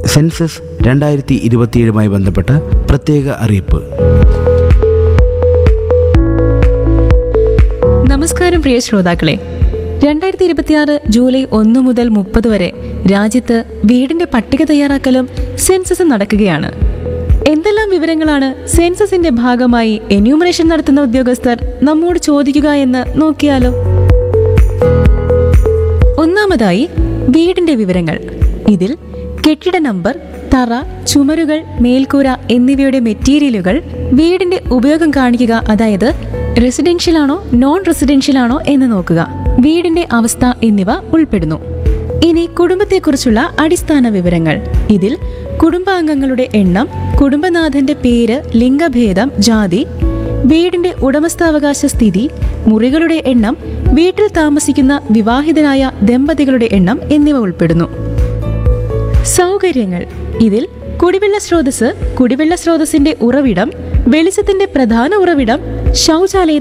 census രണ്ടായിരത്തി ഇരുപത്തിയേഴുമായി ബന്ധപ്പെട്ട പ്രത്യേക അറിയിപ്പ് നമസ്കാരം പ്രിയ ശ്രോതാക്കളെ രണ്ടായിരത്തി ഇരുപത്തിയാറ് ജൂലൈ ഒന്ന് മുതൽ മുപ്പത് വരെ രാജ്യത്ത് വീടിന്റെ പട്ടിക തയ്യാറാക്കലും സെൻസസും നടക്കുകയാണ് എന്തെല്ലാം വിവരങ്ങളാണ് സെൻസസിന്റെ ഭാഗമായി എന്യൂമറേഷൻ നടത്തുന്ന ഉദ്യോഗസ്ഥർ നമ്മോട് ചോദിക്കുക എന്ന് നോക്കിയാലോ ഒന്നാമതായി വീടിന്റെ വിവരങ്ങൾ ഇതിൽ കെട്ടിട നമ്പർ തറ ചുമരുകൾ മേൽക്കൂര എന്നിവയുടെ മെറ്റീരിയലുകൾ വീടിന്റെ ഉപയോഗം കാണിക്കുക അതായത് റെസിഡൻഷ്യൽ ആണോ നോൺ റെസിഡൻഷ്യൽ ആണോ എന്ന് നോക്കുക വീടിന്റെ അവസ്ഥ എന്നിവ ഉൾപ്പെടുന്നു ഇനി കുടുംബത്തെക്കുറിച്ചുള്ള അടിസ്ഥാന വിവരങ്ങൾ ഇതിൽ കുടുംബാംഗങ്ങളുടെ എണ്ണം കുടുംബനാഥന്റെ പേര് ലിംഗഭേദം ജാതി വീടിന്റെ ഉടമസ്ഥാവകാശ സ്ഥിതി മുറികളുടെ എണ്ണം വീട്ടിൽ താമസിക്കുന്ന വിവാഹിതരായ ദമ്പതികളുടെ എണ്ണം എന്നിവ ഉൾപ്പെടുന്നു സൗകര്യങ്ങൾ ഇതിൽ കുടിവെള്ള സ്രോതസ് കുടിവെള്ള സ്രോതസ്സിന്റെ ഉറവിടം വെളിച്ചത്തിന്റെ പ്രധാന ഉറവിടം ശൗചാലയ